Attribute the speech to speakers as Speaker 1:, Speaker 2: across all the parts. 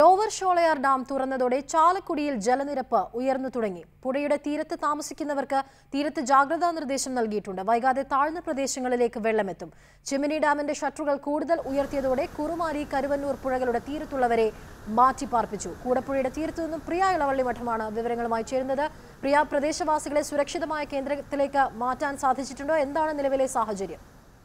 Speaker 1: lower Sholayar dam തുറന്നതോടെ ചാലക്കുടിയിൽ ജലനിരപ്പ് ഉയർന്നു തുടങ്ങി പുഴയുടെ തീരത്ത് താമസിക്കുന്നവർക്ക് തീരത്ത് ജാഗ്രതാ നിർദ്ദേശം നൽകിയിട്ടുണ്ട് വൈകാതെ താഴ്ന്ന പ്രദേശങ്ങളിലേക്ക് വെള്ളമെത്തും ചിമ്മിനി ഡാമിന്റെ ഷട്ടറുകൾ കൂടുതൽ ഉയർത്തിയതോടെ കുറുമാരി കരുവന്നൂർ പുഴകളുടെ തീരത്തുള്ളവരെ മാറ്റിപ്പാർപ്പിച്ചു കൂടപ്പുഴയുടെ തീരത്തു നിന്നും പ്രിയ ഇളവള്ളി മഠമാണ് വിവരങ്ങളുമായി ചേരുന്നത് പ്രിയ പ്രദേശവാസികളെ സുരക്ഷിതമായ കേന്ദ്രത്തിലേക്ക് മാറ്റാൻ സാധിച്ചിട്ടുണ്ടോ എന്താണ് നിലവിലെ സാഹചര്യം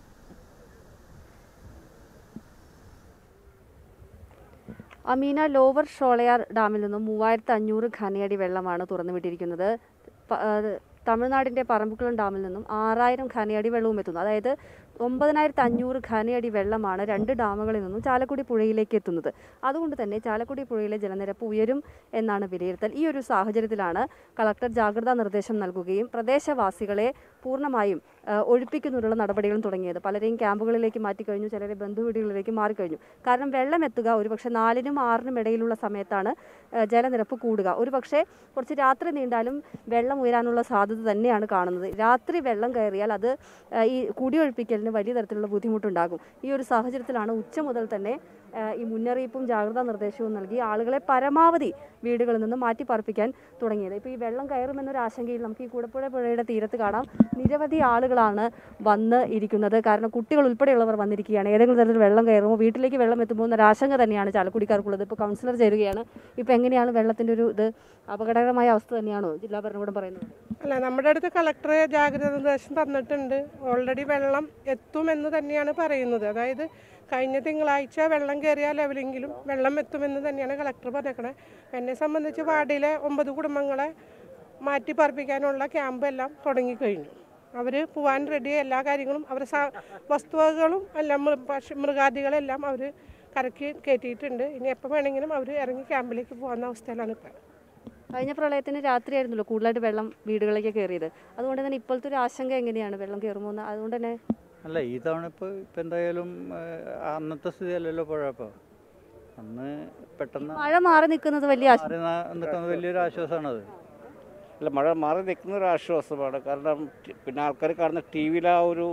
Speaker 2: അമീന ലോവർ ഷോളയാർ ഡാമിൽ നിന്നും മൂവായിരത്തി അഞ്ഞൂറ് ഘനയടി വെള്ളമാണ് തുറന്നുവിട്ടിരിക്കുന്നത് പ- ആ, തമിഴ്നാടിന്റെ പറമ്പുക്കുളം ഡാമിൽ നിന്നും ആറായിരം ഘനയടി വെള്ളവും എത്തുന്നു അതായത് ഒമ്പതിനായിരത്തി അഞ്ഞൂറ് ഘനയടി വെള്ളമാണ് രണ്ട് ഡാമുകളിൽ നിന്നും ചാലക്കുടി പുഴയിലേക്ക് എത്തുന്നത് അതുകൊണ്ട് തന്നെ ചാലക്കുടി പുഴയിലെ ജലനിരപ്പ് ഉയരും എന്നാണ് വിലയിരുത്തൽ ഈ ഒരു സാഹചര്യത്തിലാണ് കളക്ടർ ജാഗ്രതാ നിർദ്ദേശം നൽകുകയും പ്രദേശവാസികളെ പൂർണ്ണമായും ആ, ഒഴിപ്പിക്കുന്നതിനുള്ള നടപടികളും തുടങ്ങിയത് പലരെയും ക്യാമ്പുകളിലേക്ക് മാറ്റിക്കഴിഞ്ഞു ചിലരെ ബന്ധുവീടുകളിലേക്ക് മാറിക്കഴിഞ്ഞു കാരണം വെള്ളം എത്തുക ഒരുപക്ഷെ നാലിനും ആറിനും ഇടയിലുള്ള സമയത്താണ് ആ, ജലനിരപ്പ് കൂടുക ഒരുപക്ഷെ കുറച്ച് രാത്രി നീണ്ടാലും വെള്ളം ഉയരാനുള്ള സാധ്യത തന്നെയാണ് കാണുന്നത് രാത്രി വെള്ളം കയറിയാൽ അത് ആ, ഈ കുടിയൊഴിപ്പിക്കലിന് വലിയ തരത്തിലുള്ള ബുദ്ധിമുട്ടുണ്ടാകും ഈ ഒരു സാഹചര്യത്തിലാണ് ഉച്ച മുതൽ തന്നെ ആ, ഈ മുന്നറിയിപ്പും ജാഗ്രതാ നിർദ്ദേശവും നൽകി ആളുകളെ പരമാവധി വീടുകളിൽ നിന്ന് മാറ്റി പാർപ്പിക്കാൻ തുടങ്ങിയത് ഇപ്പോൾ ഈ വെള്ളം കയറുമെന്നൊരു ആശങ്കയിൽ നമുക്ക് ഈ കൂടപ്പുഴ പുഴയുടെ തീരത്ത് കാണാം നിരവധി ആളുകളാണ് വന്ന് ഇരിക്കുന്നത് കാരണം കുട്ടികൾ ഉൾപ്പെടെയുള്ളവർ വന്നിരിക്കുകയാണ് ഏതെങ്കിലും തരത്തിൽ വെള്ളം കയറുമോ വീട്ടിലേക്ക് വെള്ളം എത്തുമോ എന്നൊരു ആശങ്ക തന്നെയാണ് ചാലക്കുടിക്കാർക്കുള്ളത് ഇപ്പോൾ കൗൺസിലർ ചേരുകയാണ് ഇപ്പോൾ എങ്ങനെയാണ് വെള്ളത്തിൻ്റെ ഒരു ഇത് അപകടകരമായ അവസ്ഥ തന്നെയാണോ ജില്ലാ ഭരണകൂടം പറയുന്നത്
Speaker 3: അല്ല നമ്മുടെ അടുത്ത് കളക്ടർ ജാഗ്രത നിർദ്ദേശം തന്നിട്ടുണ്ട് ഓൾറെഡി വെള്ളം എത്തുമെന്ന് തന്നെയാണ് പറയുന്നത് അതായത് കഴിഞ്ഞ തിങ്കളാഴ്ച വെള്ളം കയറിയ ലെവലെങ്കിലും വെള്ളം എത്തുമെന്ന് തന്നെയാണ് കളക്ടർ പറഞ്ഞേക്കണത് എന്നെ സംബന്ധിച്ച് വാർഡിലെ ഒമ്പത് കുടുംബങ്ങളെ മാറ്റി പാർപ്പിക്കാനുള്ള ക്യാമ്പ് എല്ലാം തുടങ്ങിക്കഴിഞ്ഞു അവർ പോവാൻ റെഡി എല്ലാ കാര്യങ്ങളും അവർ വസ്തുവകകളും എല്ലാം മൃ- പക്ഷി മൃഗാദികളെല്ലാം അവർ കരക്കി കയറ്റിയിട്ടുണ്ട് ഇനി എപ്പോൾ വേണമെങ്കിലും അവർ ഇറങ്ങി ക്യാമ്പിലേക്ക് പോകുന്ന അവസ്ഥയിലാണ് ഇപ്പം
Speaker 2: കഴിഞ്ഞ പ്രളയത്തിന് രാത്രിയായിരുന്നല്ലോ കൂടുതലായിട്ട് വെള്ളം വീടുകളിലേക്ക് കയറിയത് അതുകൊണ്ട് തന്നെ ഇപ്പോഴത്തെ ഒരു ആശങ്ക എങ്ങനെയാണ് വെള്ളം കയറുമോ എന്ന് അതുകൊണ്ട് തന്നെ
Speaker 4: അല്ല ഈ തവണ ഇപ്പോൾ ഇപ്പം എന്തായാലും ഏഹ്, അന്നത്തെ സ്ഥിതിയല്ലല്ലോ പുഴ ഇപ്പോൾ അന്ന് പെട്ടെന്ന്
Speaker 2: മഴ മാറി നിൽക്കുന്നത് വലിയ ആശ-
Speaker 4: മാറി നാ- നിൽക്കുന്നത് വലിയൊരു ആശ്വാസമാണത്
Speaker 5: അല്ല മഴ മാറി നിൽക്കുന്ന ഒരു ആശ്വാസമാണ് കാരണം ടി- പിന്നെ ആൾക്കാർ കാണുന്ന ടി വിയിൽ ആ ഒരു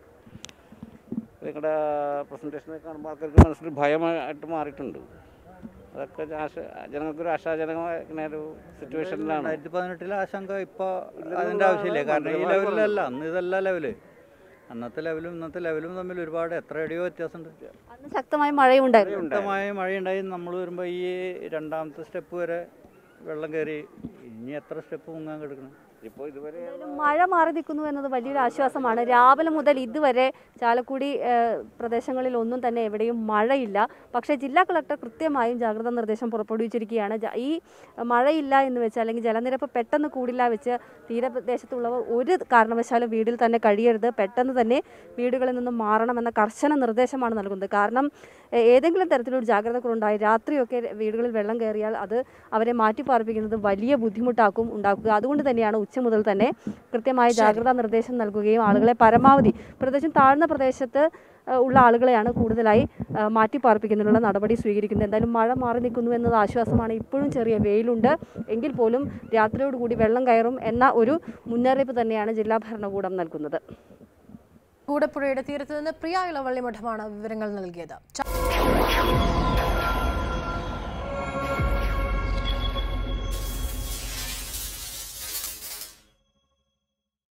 Speaker 5: നിങ്ങളുടെ പ്രസൻറ്റേഷനൊക്കെ കാണുമ്പോൾ ആൾക്കാർക്ക് മനസ്സിൽ ഭയമായിട്ട് മാറിയിട്ടുണ്ട് അതൊക്കെ ആശ ജനങ്ങൾക്കൊരു ആശാജനകമായ ഇങ്ങനെ ഒരു സിറ്റുവേഷനിലാണ്
Speaker 4: രണ്ടായിരത്തി പതിനെട്ടിലെ ആശങ്ക ഇപ്പോൾ അതിൻ്റെ ആവശ്യമില്ല കാരണം ഈ ലെവലിലല്ല അന്ന് ഇതല്ല ലെവല് അന്നത്തെ ലെവലും ഇന്നത്തെ ലെവലും തമ്മിൽ ഒരുപാട് എത്ര അടിയോ വ്യത്യാസമുണ്ട്
Speaker 2: അന്ന് ശക്തമായ മഴയുണ്ടായിരുന്നു
Speaker 4: ശക്തമായ മഴയുണ്ടായി നമ്മൾ വരുമ്പോൾ ഈ രണ്ടാമത്തെ സ്റ്റെപ്പ് വരെ വെള്ളം കയറി ഇനി എത്ര സ്റ്റെപ്പ് മുങ്ങാൻ കിടക്കണം
Speaker 5: ഇപ്പോൾ ഇതുവരെ
Speaker 2: എന്തായാലും മഴ മാറി നിൽക്കുന്നു എന്നത് വലിയൊരു ആശ്വാസമാണ് രാവിലെ മുതൽ ഇതുവരെ ചാലക്കുടി ഏഹ്, പ്രദേശങ്ങളിൽ ഒന്നും തന്നെ എവിടെയും മഴയില്ല പക്ഷേ ജില്ലാ കളക്ടർ കൃത്യമായും ജാഗ്രതാ നിർദ്ദേശം പുറപ്പെടുവിച്ചിരിക്കുകയാണ് ജ- ഈ മഴയില്ല എന്ന് വെച്ച് അല്ലെങ്കിൽ ജലനിരപ്പ് പെട്ടെന്ന് കൂടില്ല വെച്ച് തീരപ്രദേശത്തുള്ളവർ ഒരു കാരണവശാലും വീട്ടിൽ തന്നെ കഴിയരുത് പെട്ടെന്ന് തന്നെ വീടുകളിൽ നിന്നും മാറണമെന്ന കർശന നിർദ്ദേശമാണ് നൽകുന്നത് കാരണം ഏ- ഏതെങ്കിലും തരത്തിലൊരു ജാഗ്രത കുറവുണ്ടായി രാത്രിയൊക്കെ വീടുകളിൽ വെള്ളം കയറിയാൽ അത് അവരെ മാറ്റിപ്പാർപ്പിക്കുന്നത് വലിയ ബുദ്ധിമുട്ടാക്കും ഉണ്ടാക്കുക അതുകൊണ്ട് തന്നെയാണ് ഉച്ച മുതൽ തന്നെ കൃത്യമായ ജാഗ്രതാ നിർദ്ദേശം നൽകുകയും ആളുകളെ പരമാവധി പ്രത്യേകിച്ചും താഴ്ന്ന പ്രദേശത്ത് ഏഹ്, ഉള്ള ആളുകളെയാണ് കൂടുതലായി ഏഹ്, മാറ്റിപ്പാർപ്പിക്കുന്നതിനുള്ള നടപടി സ്വീകരിക്കുന്നത് എന്തായാലും മഴ മാറി നിൽക്കുന്നു എന്നത് ആശ്വാസമാണ് ഇപ്പോഴും ചെറിയ വെയിലുണ്ട് എങ്കിൽ പോലും രാത്രിയോടുകൂടി വെള്ളം കയറും എന്ന ഒരു മുന്നറിയിപ്പ് തന്നെയാണ് ജില്ലാ ഭരണകൂടം നൽകുന്നത്
Speaker 1: കൂടപ്പുഴയുടെ തീരത്ത് നിന്ന് പ്രിയ ഇളവള്ളി മഠമാണ് വിവരങ്ങൾ നൽകിയത് ച-